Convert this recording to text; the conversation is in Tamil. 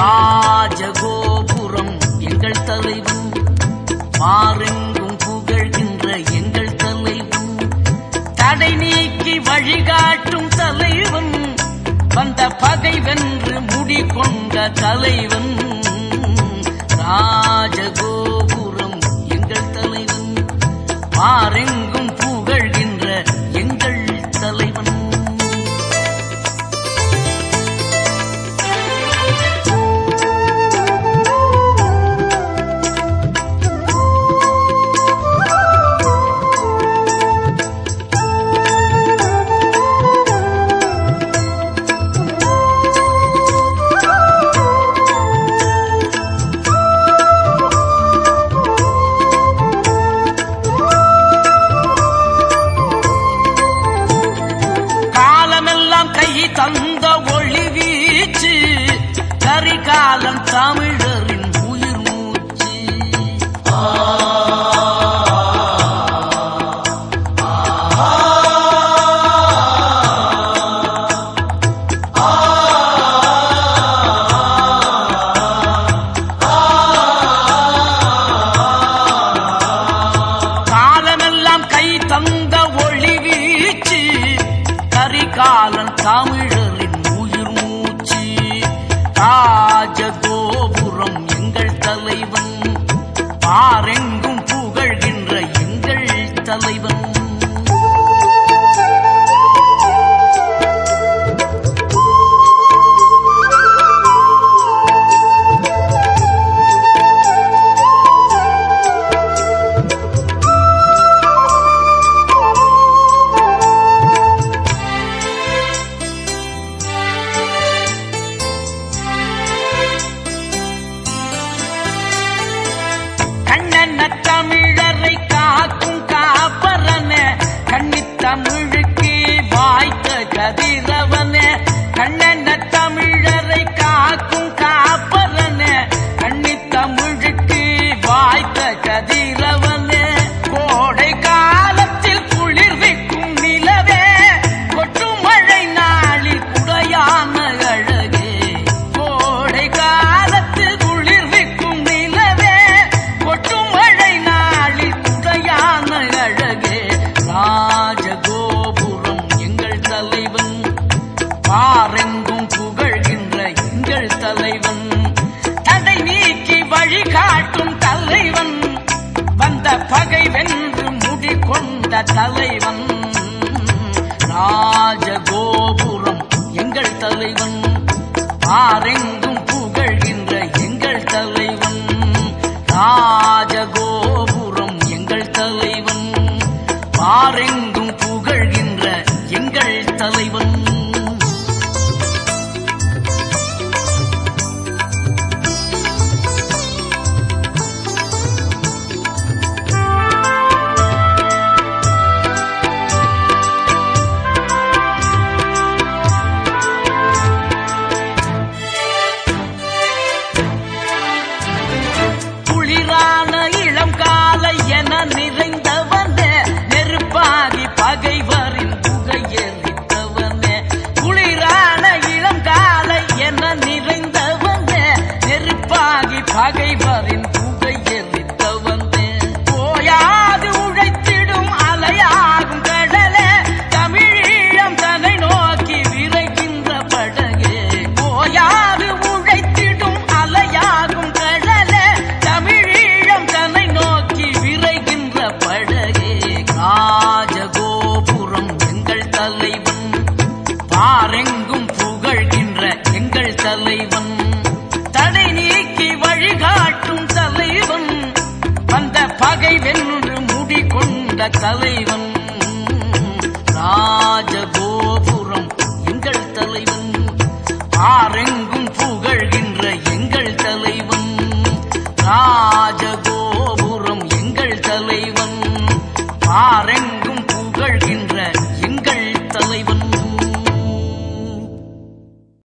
ராஜகோபுரம் எங்கள் தலைவன் மாறெங்கும் புகழ்கின்ற எங்கள் தலைவன் தடை நீக்கி வழிகாட்டும் தலைவன் வந்த பகை வென்று முடிகொண்ட தலைவன் ராஜகோபுரம் எங்கள் தலைவன் மாறெங்கும் புகழ்கின்ற எங்கள் தலைவன் காலமெல்லாம் கை தந்த ஒளி வீச்சு கரிகாலம் தமிழரின் உயிர் மூச்சு காலமெல்லாம் கை தந்த ஒளி வீச்சு கரிகாலன் தமிழரின் உயிர் மூச்சு ராஜகோபுரம் எங்கள் தலைவன் பாரெங்கும் புகழ்கின்ற எங்கள் தலைவன் கண்ணன தமிழரை காக்கும் காப்பரன கண்ணித் தமிழுக்கு வாய்த்த கதிரவன கண்ணன தமிழரை காக்கும் காப்பரன கண்ணித் தமிழுக்கு வாய்த்த கதிரவன கோடை காலத்தில் குளிர்விக்கும் நிலவே கொட்டும் மழை நாளில் குடையான அழகே கோடை காலத்தில் குளிர்விக்கும் நிலவே கொட்டும் மழை நாளில் குடையான அழகே ராஜகோபுரம் எங்கள் தலைவன் பாரெங்கும் புகழ்கின்ற எங்கள் தலைவன் தடை நீக்கி வழிகாட்டும் தலைவன் வந்த பகை வென்று முடிகொண்ட தலைவன் ராஜகோபுரம் எங்கள் தலைவன் பாரெங்கும் புகழ்கின்ற எங்கள் தலைவன் ராஜகோபுரம் எங்கள் தலைவன் பாரெங்கும் புகழ்கின்ற எங்கள் தலைவன் குளிரான இளம் காலை என நிறைந்தவனே நெருப்பாகி பகைவரின் புகையெறித்தவனே குளிரான இளம் காலை என நிறைந்தவனே நெருப்பாகி பகைவரின் புகையெறித்தவனே போயாது உழைத்திடும் அலையாகும் கடலே தமிழீழம் தன்னை நோக்கி விரைகின்ற படகே போயாது உழைத்திடும் அலையாகும் கடலே தமிழீழம் தன்னை நோக்கி விரைகின்ற படகே ராஜகோபுரம் எங்கள் தலைவன் பாரெங்கும் புகழ்கின்ற எங்கள் தலைவன் தடை நீக்கி வழிகாட்டும் தலைவன் வந்த பகை வென்று முடிகொண்ட தலைவன் ராஜகோபுரம் எங்கள் தலைவன் ஆரெங்கும் புகழ்கின்ற எங்கள் தலைவன் ராஜகோபுரம் எங்கள் தலைவன் ஆரெங்கும்